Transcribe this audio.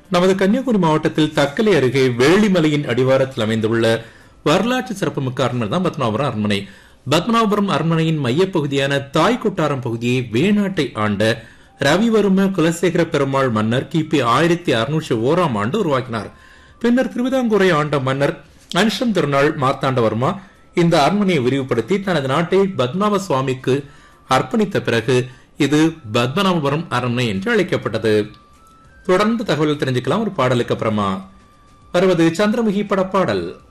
நமது கன்னியாகுமரி மாவட்டத்தில் தக்கலை அருகே வேளிமலையின் அடிவாரத்தில் அமைந்துள்ள வரலாற்று சிறப்புமிக்க அரண்மனை தான் பத்மநாபபுரம் அரண்மனை பத்மநாபபுரம் அரண்மனையின் மையப்பகுதியான தாய் கொட்டாரம் பகுதியை வேணாட்டை ஆண்ட ரவிவர்ம குலசேகர பெருமாள் மன்னர் கிபி ஆயிரத்தி அறுநூற்றி ஓராம் ஆண்டு உருவாக்கினார் பின்னர் திருவிதாங்கூரை ஆண்ட மன்னர் அன்ஷம் திருநாள் மார்த்தாண்டவர்மா இந்த அரண்மனையை விரிவுபடுத்தி தனது நாட்டை பத்மநாப சுவாமிக்கு அர்ப்பணித்த பிறகு இது பத்மநாபபுரம் அரண்மனை என்று அழைக்கப்பட்டது தொடர்ந்து தகவல் தெரிஞ்சுக்கலாம் ஒரு பாடலுக்கு அப்புறமா வருவது சந்திரமுகி பட பாடல்